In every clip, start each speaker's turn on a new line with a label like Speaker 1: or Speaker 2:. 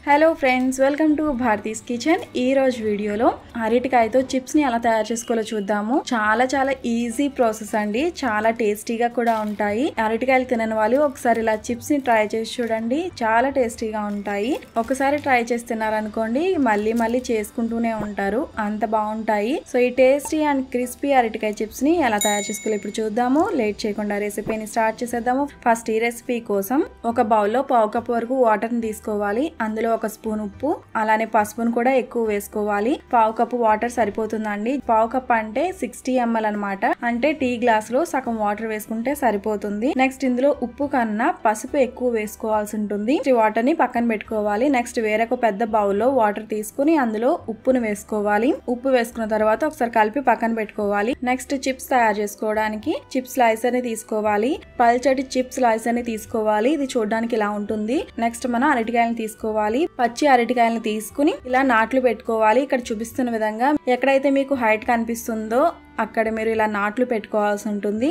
Speaker 1: hello friends welcome to Bharathi's kitchen ఈ రోజు వీడియోలో అరటికాయతో చిప్స్ ని ఎలా తయారు చేసుకోవాలో చూద్దాము చాలా చాలా ఈజీ ప్రాసెస్ అండి చాలా టేస్టీగా కూడా ఉంటాయి అరటికాయలు తినని వాళ్ళు ఒకసారి ఇలా చిప్స్ ని ట్రై చేసి చూడండి చాలా టేస్టీగా ఉంటాయి ఒకసారి ట్రై చేసి తిన్నారనుకోండి మళ్ళీ మళ్ళీ చేసుకుంటూనే ఉంటారు అంత బాగుంటాయి సో ఈ టేస్టీ అండ్ క్రిస్పీ అరటికాయ చిప్స్ ని ఎలా తయారు చేసుకోవాలి ఇప్పుడు చూద్దాము లేట్ చేయకుండా రెసిపీని స్టార్ట్ చేసేద్దాము ఫస్ట్ ఈ రెసిపీ కోసం ఒక బౌల్లో పావు కప్ వరకు వాటర్ ని తీసుకోవాలి అందులో ఒక స్పూన్ ఉప్పు అలానే పసుపును కూడా ఎక్కువ వేసుకోవాలి పావు కప్పు వాటర్ సరిపోతుందండి పావు కప్ అంటే సిక్స్టీ ఎంఎల్ అనమాట అంటే టీ గ్లాస్ లో సగం వాటర్ వేసుకుంటే సరిపోతుంది నెక్స్ట్ ఇందులో ఉప్పు కన్నా పసుపు ఎక్కువ వేసుకోవాల్సి ఉంటుంది ఈ వాటర్ ని పక్కన పెట్టుకోవాలి నెక్స్ట్ వేరొక పెద్ద బౌల్లో వాటర్ తీసుకుని అందులో ఉప్పును వేసుకోవాలి ఉప్పు వేసుకున్న తర్వాత ఒకసారి కలిపి పక్కన పెట్టుకోవాలి నెక్స్ట్ చిప్స్ తయారు చేసుకోవడానికి చిప్స్ స్లైసర్ ని తీసుకోవాలి పల్చటి చిప్స్ స్లైసర్ ని తీసుకోవాలి ఇది చూడడానికి ఇలా ఉంటుంది నెక్స్ట్ మనం అరటికాయలను తీసుకోవాలి పచ్చి అరటికాయలను తీసుకుని ఇలా నాట్లు పెట్టుకోవాలి ఇక్కడ చూపిస్తున్న విధంగా ఎక్కడైతే మీకు హైట్ కనిపిస్తుందో అక్కడ మీరు ఇలా నాట్లు పెట్టుకోవాల్సి ఉంటుంది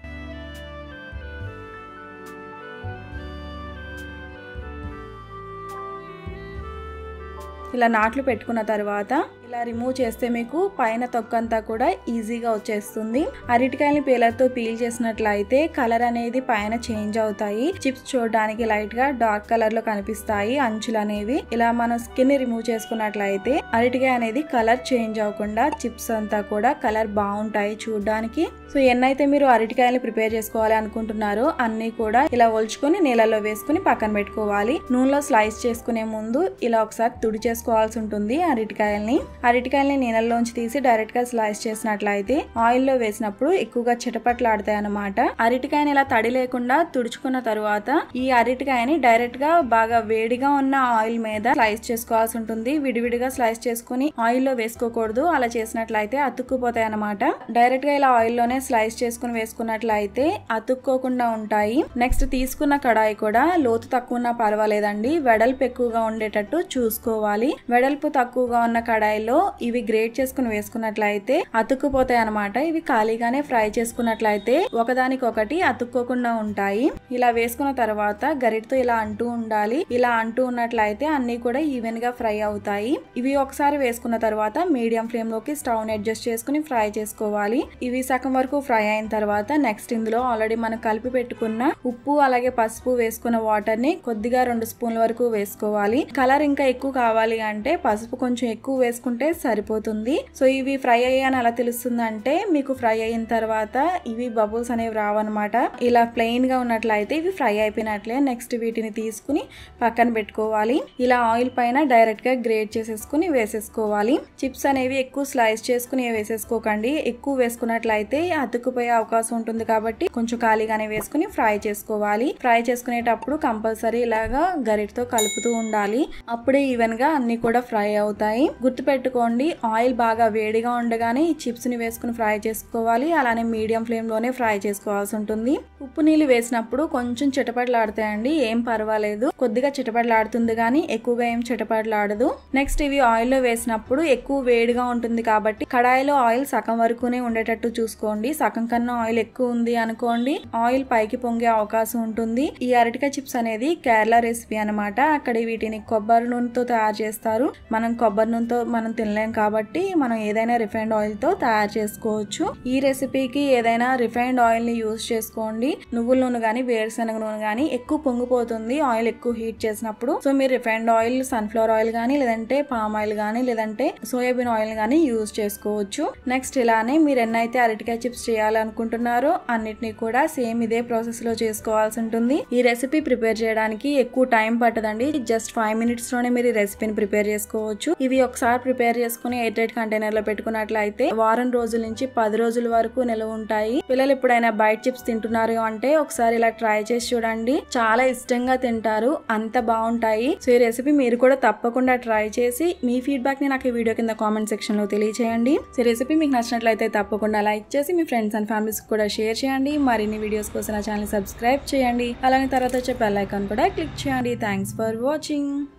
Speaker 1: ఇలా నాట్లు పెట్టుకున్న తర్వాత ఇలా రిమూవ్ చేస్తే మీకు పైన తొక్కంతా కూడా ఈజీగా వచ్చేస్తుంది అరటికాయని పీలర్తో పీల్ చేసినట్లయితే కలర్ అనేది పైన చేంజ్ అవుతాయి చిప్స్ చూడడానికి లైట్ గా డార్క్ కలర్ లో కనిపిస్తాయి అంచులు అనేవి ఇలా మనం స్కిన్ రిమూవ్ చేసుకున్నట్లయితే అరటికాయ అనేది కలర్ చేంజ్ అవ్వకుండా చిప్స్ అంతా కూడా కలర్ బాగుంటాయి చూడడానికి సో ఎన్నైతే మీరు అరటికాయలు ప్రిపేర్ చేసుకోవాలి అనుకుంటున్నారో అన్ని కూడా ఇలా ఒలుచుకొని నీళ్ళలో వేసుకుని పక్కన పెట్టుకోవాలి నూనెలో స్లైస్ చేసుకునే ముందు ఇలా ఒకసారి తుడి చేసుకోవాల్సి ఉంటుంది అరటికాయల్ని అరటికాయల్ని నీళ్ళలోంచి తీసి డైరెక్ట్ గా స్లైస్ చేసినట్లయితే ఆయిల్ లో వేసినప్పుడు ఎక్కువగా చిటపట్లాడతాయి అన్నమాట అరటికాయని ఇలా తడి లేకుండా తుడుచుకున్న తరువాత ఈ అరటికాయని డైరెక్ట్ గా బాగా వేడిగా ఉన్న ఆయిల్ మీద స్లైస్ చేసుకోవాల్సి ఉంటుంది విడివిడిగా స్లైస్ చేసుకుని ఆయిల్ లో వేసుకోకూడదు అలా చేసినట్లయితే అతుక్కుపోతాయి అన్నమాట డైరెక్ట్ గా ఇలా ఆయిల్ లోనే స్లైస్ చేసుకుని వేసుకున్నట్లయితే అతుక్కోకుండా ఉంటాయి నెక్స్ట్ తీసుకున్న కడాయి కూడా లోతు తక్కువ ఉన్నా పర్వాలేదండి వెడల్పు ఎక్కువగా ఉండేటట్టు చూసుకోవాలి వెడల్పు తక్కువగా ఉన్న కడాయిలో ఇవి గ్రేట్ చేసుకుని వేసుకున్నట్లయితే అతుక్కుపోతాయి అనమాట ఇవి ఖాళీగానే ఫ్రై చేసుకున్నట్లయితే ఒకదానికొకటి అతుక్కోకుండా ఉంటాయి ఇలా వేసుకున్న తర్వాత గరిటతో ఇలా అంటూ ఉండాలి ఇలా అంటూ ఉన్నట్లయితే అన్ని కూడా ఈవెన్ గా ఫ్రై అవుతాయి ఇవి ఒకసారి వేసుకున్న తర్వాత మీడియం ఫ్లేమ్ లోకి స్టవ్ ని అడ్జస్ట్ చేసుకుని ఫ్రై చేసుకోవాలి ఇవి సగం వరకు ఫ్రై అయిన తర్వాత నెక్స్ట్ ఇందులో ఆల్రెడీ మనం కలిపి పెట్టుకున్న ఉప్పు అలాగే పసుపు వేసుకున్న వాటర్ ని కొద్దిగా రెండు స్పూన్ల వరకు వేసుకోవాలి కలర్ ఇంకా ఎక్కువ కావాలి అంటే పసుపు కొంచెం ఎక్కువ వేసుకుంటే సరిపోతుంది సో ఇవి ఫ్రై అయ్యాని ఎలా తెలుస్తుంది అంటే మీకు ఫ్రై అయిన తర్వాత ఇవి బబుల్స్ అనేవి రావన్నమాట ఇలా ప్లెయిన్ గా ఉన్నట్లయితే ఇవి ఫ్రై అయిపోయినట్లే నెక్స్ట్ వీటిని తీసుకుని పక్కన పెట్టుకోవాలి ఇలా ఆయిల్ పైన డైరెక్ట్ గా గ్రేట్ చేసేసుకుని వేసేసుకోవాలి చిప్స్ అనేవి ఎక్కువ స్లైస్ చేసుకుని వేసేసుకోకండి ఎక్కువ వేసుకున్నట్లయితే అతుక్కుపోయే అవకాశం ఉంటుంది కాబట్టి కొంచెం ఖాళీగానే వేసుకుని ఫ్రై చేసుకోవాలి ఫ్రై చేసుకునేటప్పుడు కంపల్సరీ ఇలాగా గరిటతో కలుపుతూ ఉండాలి అప్పుడే ఈవెన్ గా అన్ని కూడా ఫ్రై అవుతాయి గుర్తుపెట్టుకోండి ఆయిల్ బాగా వేడిగా ఉండగానే ఈ చిప్స్ ని వేసుకుని ఫ్రై చేసుకోవాలి అలానే మీడియం ఫ్లేమ్ లోనే ఫ్రై చేసుకోవాల్సి ఉంటుంది ఉప్పు నీళ్ళు వేసినప్పుడు కొంచెం చిటపటలాడతాయండి ఏం పర్వాలేదు కొద్దిగా చిటపటలాడుతుంది కానీ ఎక్కువగా ఏం చిటపటలాడదు నెక్స్ట్ ఇవి ఆయిల్ లో వేసినప్పుడు ఎక్కువ వేడిగా ఉంటుంది కాబట్టి కడాయిలో ఆయిల్ సగం వరకునే ఉండేటట్టు చూసుకోండి సగం కన్నా ఆయిల్ ఎక్కువ ఉంది అనుకోండి ఆయిల్ పైకి పొంగే అవకాశం ఉంటుంది ఈ అరటికాయ చిప్స్ అనేది కేరళ రెసిపీ అనమాట అక్కడ వీటిని కొబ్బరి నూనెతో తయారు చేస్తారు మనం కొబ్బరి నూనెతో మనం తినలేం కాబట్టి మనం ఏదైనా రిఫైండ్ ఆయిల్ తో తయారు చేసుకోవచ్చు ఈ రెసిపీకి ఏదైనా రిఫైండ్ ఆయిల్ ని యూస్ చేసుకోండి నువ్వుల నూనె గానీ వేరుశనగ నూనె గానీ ఎక్కువ పొంగిపోతుంది ఆయిల్ ఎక్కువ హీట్ చేసినప్పుడు సో మీరు రిఫైండ్ ఆయిల్ సన్ఫ్లవర్ ఆయిల్ గానీ లేదంటే పామ్ ఆయిల్ గానీ లేదంటే సోయాబీన్ ఆయిల్ గానీ యూస్ చేసుకోవచ్చు నెక్స్ట్ ఇలానే మీరు ఎన్నైతే అరటికాయ చిప్స్ చేయాలనుకుంటున్నారో అన్నిటిని కూడా సేమ్ ఇదే ప్రాసెస్ లో చేసుకోవాల్సి ఉంటుంది ఈ రెసిపీ ప్రిపేర్ చేయడానికి ఎక్కువ టైం పట్టదండి జస్ట్ ఫైవ్ మినిట్స్ లోనే మీరు ఈ రెసిపీని ప్రిపేర్ చేసుకోవచ్చు ఇవి ఒకసారి ప్రిపేర్ చేసుకుని ఎయిర్ టైట్ కంటైనర్ లో పెట్టుకున్నట్లయితే వారం రోజుల నుంచి పది రోజుల వరకు నిల్వ ఉంటాయి పిల్లలు ఎప్పుడైనా బయట చిప్స్ తింటున్నారు అంటే ఒకసారి ఇలా ట్రై చేసి చూడండి చాలా ఇష్టంగా తింటారు అంత బాగుంటాయి సో ఈ రెసిపీ మీరు కూడా తప్పకుండా ట్రై చేసి మీ ఫీడ్బ్యాక్ ని నాకు ఈ వీడియో కింద కామెంట్ సెక్షన్ లో తెలియచేయండి సో రెసిపీ మీకు నచ్చినట్లయితే తప్పకుండా లైక్ చేసి మీ ఫ్రెండ్స్ అండ్ ఫ్యామిలీస్ కూడా షేర్ చేయండి మరిన్ని వీడియోస్ కోసం నా ఛానల్ సబ్స్క్రైబ్ చేయండి అలానే తర్వాత వచ్చే బెల్ ఐకాన్ కూడా క్లిక్ చేయండి థ్యాంక్స్ ఫర్ వాచింగ్